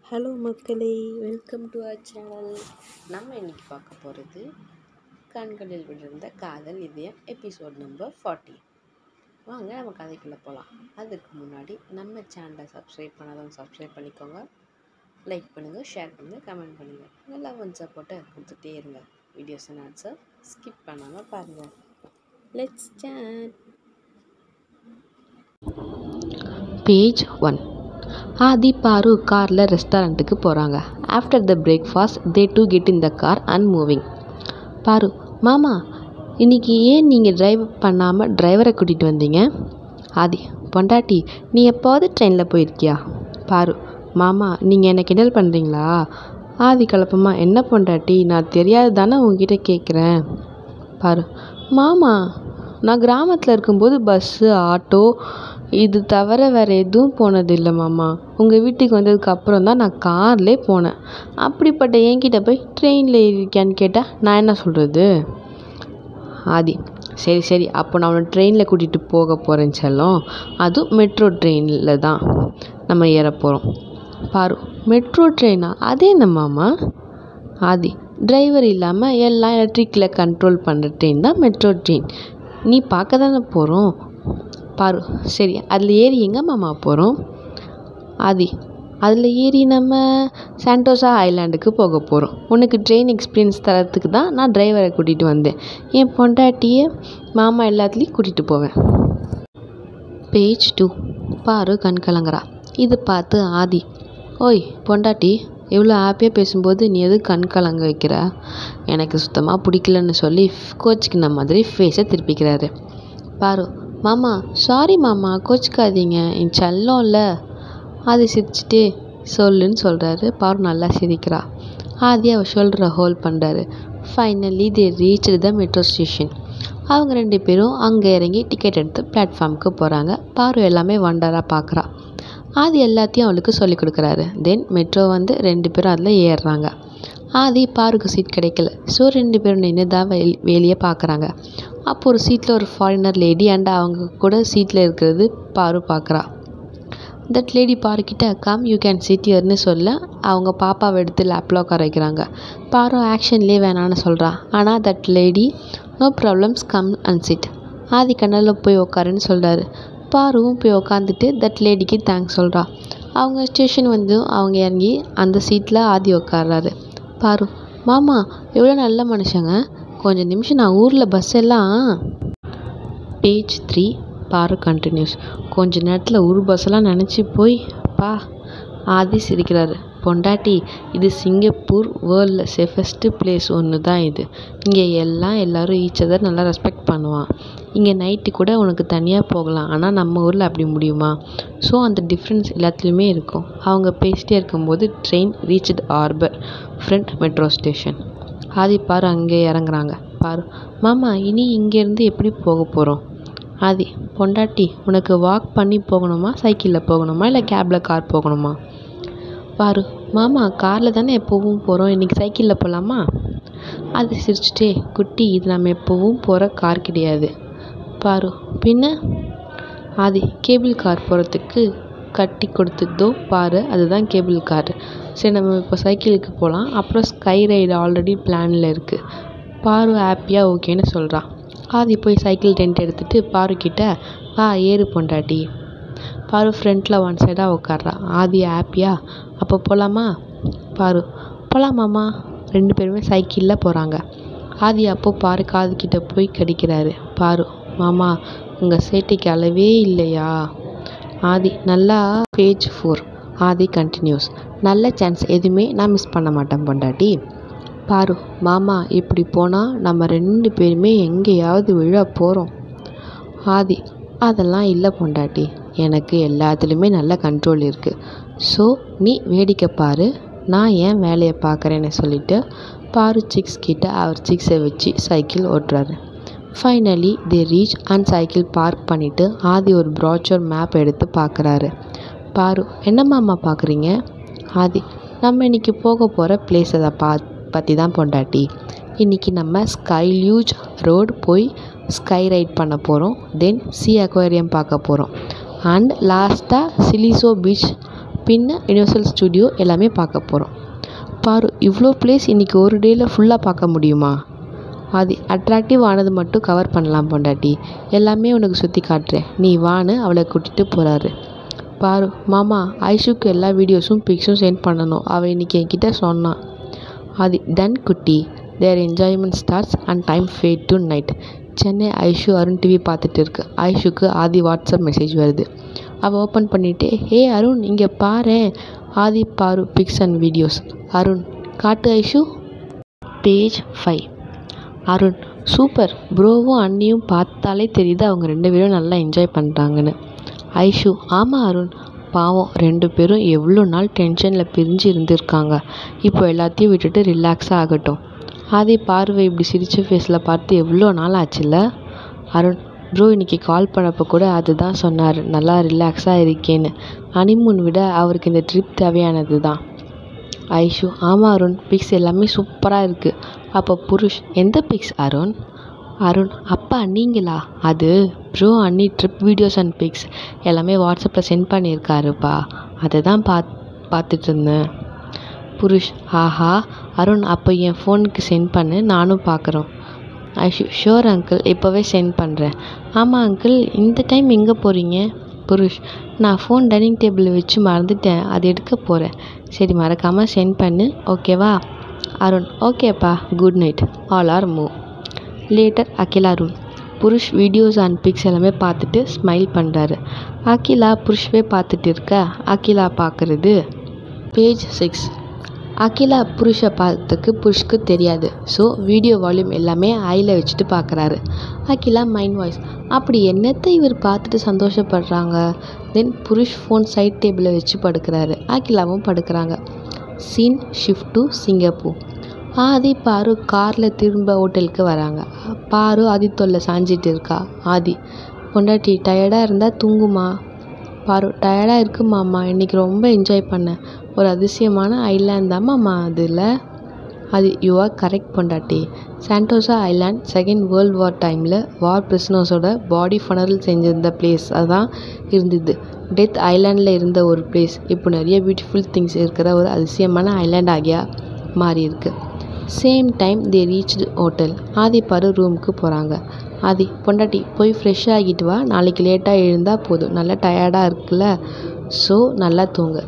hello மக்களே welcome to our channel நம்ம இன்னைக்கு பார்க்க போகிறது கண்களில் விழுந்த காதல் இதயம் எபிசோட் நம்பர் ஃபார்ட்டி வாங்க நம்ம கதைக்குள்ளே போகலாம் அதுக்கு முன்னாடி நம்ம சேனலை சப்ஸ்கிரைப் பண்ணாதவங்க சப்ஸ்கிரைப் பண்ணிக்கோங்க லைக் பண்ணுங்கள் ஷேர் பண்ணுங்கள் கமெண்ட் பண்ணுங்கள் நல்லா ஒன் சப்போர்ட்டை கொடுத்துட்டே இருங்க வீடியோஸ் அண்ட் ஆன்சர் ஸ்கிப் பண்ணாமல் பாருங்கள் let's chat page one Aadhi Paru காரில் ரெஸ்டாரண்ட்டுக்கு போகிறாங்க after the breakfast they do get in the car and moving Paru மாமா இன்னைக்கு ஏன் நீங்கள் டிரைவ் பண்ணாமல் டிரைவரை கூட்டிகிட்டு வந்தீங்க ஆதி பொண்டாட்டி நீ எப்போது ட்ரெயினில் போயிருக்கியா பாரு மாமா நீங்கள் என்ன கிண்டல் பண்ணுறீங்களா ஆதி கலப்பமா என்ன பொண்டாட்டி நான் தெரியாது தானே உங்ககிட்ட கேட்குறேன் பாரு மாமா நான் கிராமத்தில் இருக்கும்போது பஸ்ஸு ஆட்டோ இது தவிர வேறு எதுவும் போனதில்லை மாமா உங்கள் வீட்டுக்கு வந்ததுக்கு அப்புறம் தான் நான் கார்லேயே போனேன் அப்படிப்பட்ட என்கிட்ட போய் ட்ரெயினில் ஏறிருக்கியான்னு கேட்டால் நான் என்ன சொல்கிறது ஆதி சரி சரி அப்போ நான் உன்னை ட்ரெயினில் கூட்டிகிட்டு போக போகிறேன் செல்லம் அதுவும் மெட்ரோ ட்ரெயினில் தான் நம்ம ஏற போகிறோம் பாரு மெட்ரோ ட்ரெயினா அது என்ன மாமா ஆதி டிரைவர் இல்லாமல் எல்லாம் எலக்ட்ரிக்கில் கண்ட்ரோல் பண்ணுற ட்ரெயின் தான் மெட்ரோ ட்ரெயின் நீ பார்க்க தானே போகிறோம் பாரு சரி அதில் ஏறி எங்கே மாமா போகிறோம் ஆதி அதில் ஏறி நம்ம சாண்டோசா ஐலாண்டுக்கு போக போகிறோம் உனக்கு ட்ரெயின் எக்ஸ்பீரியன்ஸ் தரத்துக்கு தான் நான் டிரைவரை கூட்டிகிட்டு வந்தேன் என் பொண்டாட்டியை மாமா எல்லாத்துலேயும் கூட்டிகிட்டு போவேன் பேஜ் டூ பாரு கண் கலங்குறா இது பார்த்து ஆதி ஓய் பொண்டாட்டி இவ்வளோ ஹாப்பியாக பேசும்போது நீ எது கண் கலங்க வைக்கிற எனக்கு சுத்தமாக பிடிக்கலன்னு சொல்லி கோச்சிக்கின மாதிரி ஃபேஸை திருப்பிக்கிறாரு பாரு மாமா சாரி மாமா கோச்சிக்காதீங்க என் செல்லம்ல ஆதி சிரிச்சிட்டே சொல்லுன்னு சொல்கிறாரு பாரு நல்லா சிரிக்கிறா ஆதி அவ ஷோல்டரை ஹோல்ட் பண்ணுறாரு finally they reach the metro station அவங்க ரெண்டு பேரும் அங்கே இறங்கி டிக்கெட் எடுத்து பிளாட்ஃபார்முக்கு போகிறாங்க பாரு எல்லாமே வண்டராக பார்க்குறா ஆதி எல்லாத்தையும் அவளுக்கு சொல்லி கொடுக்குறாரு தென் மெட்ரோ வந்து ரெண்டு பேரும் அதில் ஏறுறாங்க ஆதி பாருக்கு சீட் கிடைக்கல ஸோ ரெண்டு பேரும் நின்று தான் வெளி வெளியே பார்க்குறாங்க அப்போ ஒரு சீட்டில் ஒரு ஃபாரினர் லேடி அண்ட் அவங்க கூட சீட்டில் இருக்கிறது பாரு பார்க்குறா தட் லேடி பாருக்கிட்ட கம் யூ கேன் சிட் இயர்னு சொல்ல அவங்க பாப்பாவை எடுத்து லேப்பில் உட்கார வைக்கிறாங்க பாரு ஆக்ஷன்லேயே வேணான்னு சொல்கிறா ஆனால் that lady no problems come and sit Aadhi கண்ணில் போய் உட்காருன்னு சொல்கிறாரு பாருவும் போய் உட்காந்துட்டு தட் லேடிக்கு தேங்க்ஸ் சொல்கிறா அவங்க ஸ்டேஷன் வந்து அவங்க இறங்கி அந்த சீட்டில் ஆதி உட்கார்றாரு பாரு மாமா எவ்வளோ நல்ல மனுஷங்க கொஞ்சம் நிமிஷம் நான் ஊரில் பஸ் எல்லாம் பேஜ் த்ரீ பாரு கண்டினியூஸ் கொஞ்ச நேரத்தில் ஊர் பஸ்ஸெல்லாம் நினச்சி போய் பா ஆதி சிரிக்கிறாரு பொண்டாட்டி இது சிங்கப்பூர் வேர்ல்டில் சேஃபஸ்ட்டு பிளேஸ் ஒன்று தான் இது இங்கே எல்லாம் எல்லோரும் ஈச் அதர் நல்லா ரெஸ்பெக்ட் பண்ணுவான் இங்கே நைட்டு கூட உனக்கு தனியாக போகலாம் ஆனால் நம்ம ஊரில் அப்படி முடியுமா ஸோ அந்த டிஃப்ரென்ஸ் எல்லாத்துலேயுமே இருக்கும் அவங்க பேசிட்டே இருக்கும்போது train reached HarbourFront metro station Aadhi Paru அங்கே இறங்குறாங்க பாரு மாமா இனி இங்கேருந்து எப்படி போக போகிறோம் ஆதி பொண்டாட்டி உனக்கு வாக் பண்ணி போகணுமா சைக்கிளில் போகணுமா இல்லை கேபில் கார் போகணுமா பாரு மாமா காரில் தானே எப்போவும் போகிறோம் இன்றைக்கி சைக்கிளில் போகலாமா அது சிரிச்சிட்டே குட்டி இது நம்ம எப்போவும் போகிற கார் கிடையாது பாரு பின்ன ஆதி கேபிள் கார் போகிறதுக்கு கட்டி கொடுத்ததோ பாரு அதுதான் கேபிள் கார் சரி நம்ம இப்போ சைக்கிளுக்கு போகலாம் அப்புறம் ஸ்கை ரைடு ஆல்ரெடி பிளானில் இருக்குது பாரு ஹாப்பியாக ஓகேன்னு சொல்கிறான் ஆதி போய் சைக்கிள் டென்ட் எடுத்துகிட்டு பாரு கிட்ட வா ஏறு பொண்டாட்டி பாரு ஃப்ரண்ட்டில் ஒன் சைடாக உட்கார்றா ஆதி ஹாப்பியா அப்போ போகலாமா பாரு போகலாமாம்மா ரெண்டு பேருமே சைக்கிளில் போகிறாங்க ஆதி அப்போ பாரு காது கிட்ட போய் கடிக்கிறாரு பாரு மாமா உங்கள் சேட்டைக்கு அளவே இல்லையா ஆதி நல்லா பேஜ் ஃபோர் ஆதி கண்டினியூஸ் நல்ல சான்ஸ் எதுவுமே நான் மிஸ் பண்ண மாட்டேன் பொண்டாட்டி பாரு மாமா இப்படி போனால் நம்ம ரெண்டு பேருமே எங்கேயாவது விழ போகிறோம் ஆதி அதெல்லாம் இல்லை பொண்டாட்டி எனக்கு எல்லாத்துலேயுமே நல்ல கண்ட்ரோல் இருக்குது ஸோ நீ வேடிக்கை பாரு நான் ஏன் வேலையை பார்க்குறேன்னு சொல்லிட்டு பாரு சிக்ஸ் கிட்ட அவர் சிக்ஸை வச்சு சைக்கிள் ஓட்டுறாரு finally they reach and cycle park பண்ணிவிட்டு ஆதி ஒரு ப்ராச்சர் மேப் எடுத்து பார்க்குறாரு பாரு என்ன மாமா பார்க்குறீங்க ஆதி நம்ம இன்றைக்கி போக போகிற பிளேஸ் அதை பா பற்றி தான் பொண்டாட்டி இன்றைக்கி நம்ம ஸ்கைல்யூஜ் ரோடு போய் ஸ்கை ரைட் பண்ண போகிறோம் தென் சி அக்வேரியம் பார்க்க போகிறோம் அண்ட் லாஸ்ட்டாக சிலிசோ பீச் பின்ன யுனிவர்சல் ஸ்டுடியோ எல்லாமே பார்க்க போகிறோம் பாரு இவ்வளோ பிளேஸ் இன்றைக்கி ஒரு டேயில் ஃபுல்லாக பார்க்க முடியுமா அது அட்ராக்டிவ் ஆனது மட்டும் கவர் பண்ணலாம் பொண்டாட்டி எல்லாமே உனக்கு சுற்றி காட்டுறேன் நீ வான்னு அவளை கூட்டிகிட்டு போகிறாரு பாரு மாமா ஐஷுக்கு எல்லா வீடியோஸும் பிக்ஸும் சென்ட் பண்ணணும் அவள் இன்றைக்கி என்கிட்ட சொன்னான் அது டன் குட்டி there enjoyment starts and time fade to night Chennai Aishu Arun TV பார்த்துட்டு இருக்கு ஐஷுக்கு ஆதி வாட்ஸ்அப் மெசேஜ் வருது அவள் ஓப்பன் பண்ணிவிட்டு ஹே அருண் இங்கே பாரேன் ஆதி பாரு பிக்ஸ் அண்ட் வீடியோஸ் அருண் காட்டு Aishu page five Arun super ப்ரோவும் அண்ணியும் பார்த்தாலே தெரியுது அவங்க ரெண்டு பேரும் நல்லா என்ஜாய் பண்ணுறாங்கன்னு ஐஷு ஆமாம் அருண் பாவம் ரெண்டு பேரும் எவ்வளோ நாள் டென்ஷனில் பிரிஞ்சு இருந்திருக்காங்க இப்போ எல்லாத்தையும் விட்டுட்டு ரிலாக்ஸாக ஆகட்டும் ஆதி பார்வை இப்படி சிரிச்ச ஃபேஸில் பார்த்து எவ்வளோ நாள் ஆச்சுல்ல அருண் ப்ரோ இன்னைக்கு கால் பண்ணப்போ கூட அதுதான் சொன்னார் நல்லா ரிலாக்ஸாக இருக்கேன்னு ஹனிமூன் விட அவருக்கு இந்த ட்ரிப் தேவையானது தான் ஐஷு ஆமாம் அருண் பிக்ஸ் எல்லாமே சூப்பராக இருக்குது அப்போ புருஷ் எந்த பிக்ஸ் அருண் அருண் அப்பா நீங்களா அது ப்ரோ அண்ணி ட்ரிப் வீடியோஸ் அண்ட் பிக்ஸ் எல்லாமே வாட்ஸ்அப்பில் சென்ட் பண்ணியிருக்காருப்பா அதை தான் பாத் பார்த்துட்டு இருந்தேன் புருஷ் ஆஹா அருண் அப்போ என் ஃபோனுக்கு சென்ட் பண்ணு நானும் பார்க்குறோம் ஐஷு ஷோர் அங்கிள் இப்போவே சென்ட் பண்ணுறேன் ஆமாம் அங்கிள் இந்த டைம் எங்கே போகிறீங்க புருஷ் நான் ஃபோன் டைனிங் டேபிளில் வச்சு மறந்துட்டேன் அது எடுக்க போகிறேன் சரி மறக்காமல் சென்ட் பண்ணு ஓகேவா அருண் ஓகேப்பா good night all are move later Akila room புருஷ் வீடியோஸ் அண்ட் பிக்ஸ் எல்லாமே பார்த்துட்டு ஸ்மைல் பண்ணுறாரு அகிலா புருஷ்வே பார்த்துட்டு இருக்க அகிலா பார்க்குறது பேஜ் சிக்ஸ் அகிலா புருஷை பார்த்ததுக்கு புருஷ்க்கு தெரியாது ஸோ வீடியோ வால்யூம் எல்லாமே ஐயில் வச்சுட்டு பார்க்குறாரு அகிலா மைண்ட் வாய்ஸ் அப்படி என்னத்தை இவர் பார்த்துட்டு சந்தோஷப்படுறாங்க தென் புருஷ் ஃபோன் சைட் டேபிளில் வச்சு படுக்கிறாரு அகிலாவும் படுக்கிறாங்க scene shift to Singapore Aadhi Paru காரில் திரும்ப ஹோட்டலுக்கு வராங்க பாரு ஆதி தொல்லை சாஞ்சிட்டு இருக்கா ஆதி பொண்டாட்டி டயர்டாக இருந்தால் தூங்குமா பாரு டயர்டாக இருக்கு மாமா இன்றைக்கி ரொம்ப என்ஜாய் பண்ணேன் ஒரு அதிசயமான ஐலாண்ட் தான் மாமா அதில் அது யூ ஆர் கரெக்ட் பொண்டாட்டி Sentosa island second world war டைமில் வார் பிரிசனர்ஸோட பாடி ஃபனரல் செஞ்சிருந்த பிளேஸ் அதுதான் இருந்தது டெத் ஐலாண்டில் இருந்த ஒரு பிளேஸ் இப்போ நிறைய பியூட்டிஃபுல் திங்ஸ் இருக்கிற ஒரு அதிசயமான ஐலாண்ட் ஆகியா மாறி இருக்கு same time they reached hotel Aadhi Paru ரூமுக்கு போகிறாங்க ஆதி பொண்டாட்டி போய் ஃப்ரெஷ் ஆகிட்டு வா நாளைக்கு லேட்டாக எழுந்தால் போதும் நல்லா டயர்டாக இருக்குல்ல ஸோ நல்லா தூங்கு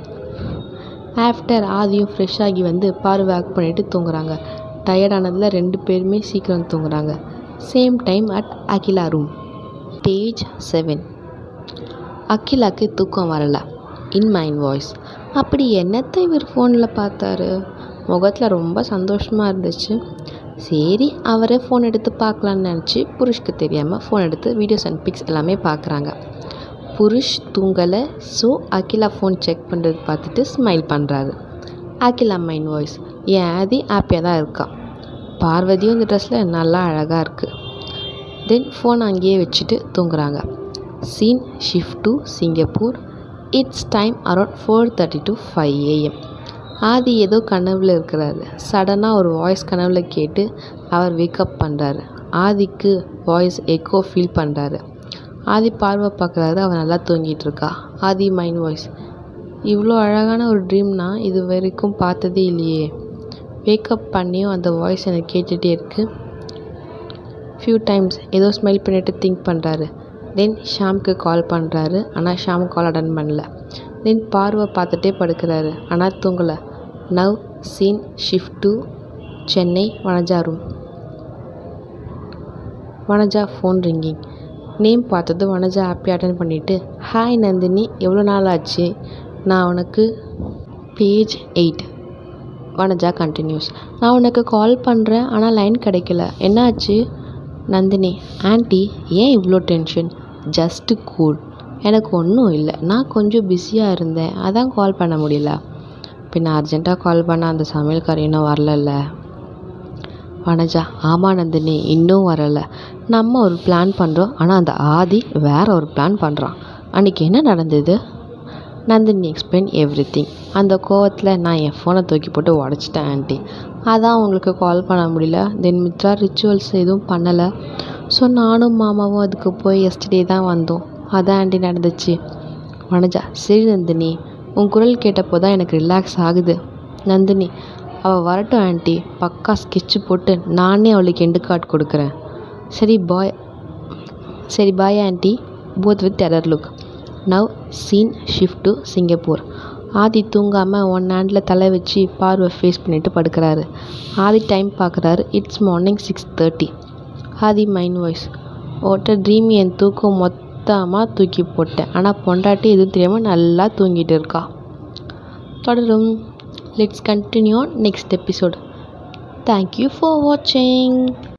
ஆஃப்டர் ஆதியும் ஃப்ரெஷ் ஆகி வந்து பாரு வேக் பண்ணிவிட்டு தூங்குறாங்க டயர்டானதில் ரெண்டு பேருமே சீக்கிரம் தூங்குறாங்க same time at Akila room page seven அகிலாக்கு தூக்கம் வரல இன் மைண்ட் வாய்ஸ் அப்படி என்னத்தை இவர் ஃபோனில் பார்த்தாரு முகத்தில் ரொம்ப சந்தோஷமாக இருந்துச்சு சரி அவரே ஃபோன் எடுத்து பார்க்கலான்னு நினச்சி புருஷ்க்கு தெரியாமல் ஃபோன் எடுத்து வீடியோஸ் அண்ட் பிக்ஸ் எல்லாமே பார்க்குறாங்க புருஷ் தூங்கலை ஸோ அகிலா ஃபோன் செக் பண்ணுறது பார்த்துட்டு ஸ்மைல் பண்ணுறாரு அகிலா மைண்ட் வாய்ஸ் என் ஆதி ஹாப்பியாக தான் இருக்கா பார்வதியும் இந்த ட்ரெஸ்ஸில் நல்லா அழகாக இருக்குது தென் ஃபோன் அங்கேயே வச்சுட்டு தூங்குறாங்க scene shift to Singapore it's time around four thirty to five AM Aadhi ஏதோ கனவில் இருக்கிறாரு சடனாக ஒரு வாய்ஸ் கனவில் கேட்டு அவர் வேக்கப் பண்ணுறாரு ஆதிக்கு வாய்ஸ் எக்கோ ஃபீல் பண்ணுறாரு ஆதி பார்வை பார்க்குறாரு அவன் நல்லா தூங்கிட்டு இருக்கா ஆதி மைண்ட் வாய்ஸ் இவ்வளோ அழகான ஒரு ட்ரீம்னா இது வரைக்கும் பார்த்ததே இல்லையே வேக்கப் பண்ணியும் அந்த வாய்ஸ் எனக்கு கேட்டுகிட்டே இருக்குது ஃபியூ டைம்ஸ் ஏதோ ஸ்மைல் பண்ணிவிட்டு திங்க் பண்ணுறாரு தென் ஷாம்க்கு கால் பண்ணுறாரு ஆனால் ஷாம் கால் அட்டன் பண்ணல தென் பார்வை பார்த்துட்டே படுக்கிறாரு ஆனால் தூங்கலை now scene shift to Chennai Vanaja room Vanaja phone ringing name பார்த்தது வனஜா ஹாப்பி அட்டன் பண்ணிவிட்டு ஹாய் நந்தினி எவ்வளோ நாள் ஆச்சு நான் உனக்கு பேஜ் எயிட் வனஜா கண்டினியூஸ் நான் உனக்கு கால் பண்ணுறேன் ஆனால் லைன் கிடைக்கல என்னாச்சு நந்தினி ஆன்ட்டி ஏன் இவ்வளோ டென்ஷன் ஜஸ்ட்டு கூல் எனக்கு ஒன்றும் இல்லை நான் கொஞ்சம் பிஸியாக இருந்தேன் அதான் கால் பண்ண முடியல பின்ன அர்ஜென்ட்டாக கால் பண்ண அந்த சமையல்காரி இன்னும் வரலல்ல வனஜா ஆமாம் நந்தினி இன்னும் வரலை நம்ம ஒரு பிளான் பண்ணுறோம் ஆனால் அந்த ஆதி வேற ஒரு பிளான் பண்ணுறான் அன்றைக்கி என்ன நடந்தது நந்தினி எக்ஸ்பிளைன் எவ்ரி திங் அந்த கோவத்தில் நான் என் ஃபோனை தூக்கி போட்டு உடச்சிட்டேன் ஆண்டி அதான் உங்களுக்கு கால் பண்ண முடியல தென் மித்ரா ரிச்சுவல்ஸ் எதுவும் பண்ணலை ஸோ நானும் மாமாவும் அதுக்கு போய் எஸ்டர்டே தான் வந்தோம் அதான் ஆண்டி நடந்துச்சு வனஜா சரி நந்தினி உன் குரல் கேட்டப்போ தான் எனக்கு ரிலாக்ஸ் ஆகுது நந்தினி அவள் வரட்டும் ஆண்டி பக்கா ஸ்கெட்சு போட்டு நானே அவளுக்கு எண்டு கார்டு கொடுக்குறேன் சரி பாய் சரி bye aunty both with terror look now scene shift to Singapore Aadhi தூங்காமல் ஒன் ஹேண்டில் தலை வச்சு பார்வை ஃபேஸ் பண்ணிட்டு படுக்கிறாரு ஆதி டைம் பார்க்குறாரு it's morning six thirty Aadhi mind voice ஓட்ட ட்ரீம் என் தூக்கம் மொத்தமாக தூக்கி போட்டேன் ஆனால் பொண்டாட்டி எதுவும் தெரியாமல் நல்லா தூங்கிட்டு இருக்கா தொடரும் let's continue next episode thank you for வாட்சிங்